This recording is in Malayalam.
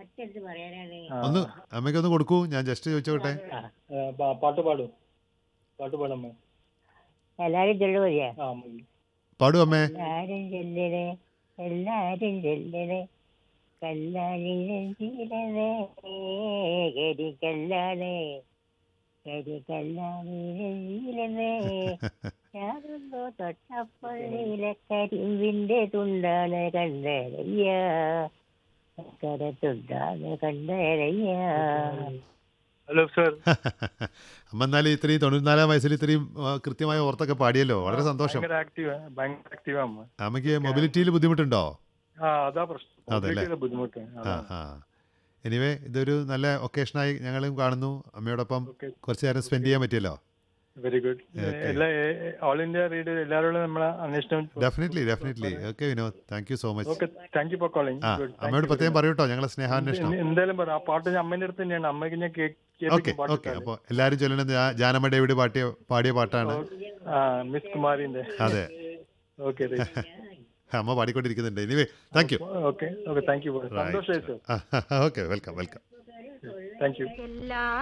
ജസ്റ്റ് എടുത്ത് പറയാനാണ് ആ, ഒന്ന് അമ്മയ്ക്കൊന്ന് കൊടുക്കൂ ഞാൻ ജസ്റ്റ് ചോദിച്ചോട്ടെ ആ, പാ- പാട്ട് പാടും പാട്ട് പാടമ്മ എല്ലാരും ചൊല്ലു മതിയാ ആ മതി. പാടൂ അമ്മേ എല്ലാരും ചെല്ലണേ എല്ലാരും ചെല്ലണേ കല്ലാണി നെഞ്ചിലേ കരി കല്ലാണേ കരി കല്ലാണി നെഞ്ചിലേ ഞാനൊന്നു തൊട്ടപ്പള്ളിയിലെ കരിമ്പിന്റെ തുണ്ടാണ് കണ്ടേരയ്യ കര തുണ്ടാണ് കണ്ടേരയ്യ ഹലോ സർ അമ്മ എന്നാലും ഇത്രയും തൊണ്ണൂറ്റിനാലാം വയസ്സിൽ ഇത്രയും ആ, കൃത്യമായ ഓർത്തൊക്കെ പാടിയല്ലോ വളരെ സന്തോഷം ഭയങ്കര ആക്റ്റീവ് ഭയങ്കര ആക്റ്റീവ് അമ്മ അമ്മയ്ക്ക് മൊബിലിറ്റിയിൽ ബുദ്ധിമുട്ടുണ്ടോ ആ അതാ പ്രശ്നം അതല്ലേ? Mobility യുടെ ബുദ്ധിമുട്ട് ആ ആ എനിവേ ഇതൊരു നല്ല ഒക്കേഷനായി ഞങ്ങളും കാണുന്നു അമ്മയോടൊപ്പം ഓക്കെ കുറച്ച് നേരം സ്പെൻഡ് ചെയ്യാൻ പറ്റിയല്ലോ വെരി ഗുഡ് Okay. എല്ലാ ഓൾ ഇന്ത്യ റേഡിയോ എല്ലാവരോടും നമ്മളെ അന്വേഷണം definitely definitely okay Vinod thank you so much okay thank you for calling ആ അമ്മയോട് പ്രത്യേകം പറയൂട്ടോ ഞങ്ങളെ സ്നേഹാന്വേഷണം എന്തായാലും പറ ആ പാട്ട് ഞാൻ അമ്മേന്റെ അടുത്ത് തന്നെയാണ് അമ്മയ്ക്ക് ഞാൻ കേ- ഓക്കെ കേൾപ്പിക്കും പാട്ട് ഓക്കെ അപ്പോൾ എല്ലാവരും ചൊല്ലുന്നത് ജാ- ജാനമ്മ ഡേവിഡ് പാട്ടിയ പാടിയ പാട്ടാണ് ആ മിസ് കുമാരിന്റെ അതെ ഓക്കെ അമ്മ പാടിക്കൊണ്ടിരിക്കുന്നുണ്ട് anyway thank you okay okay thank you സന്തോഷമായി sir okay welcome welcome thank you എല്ലാ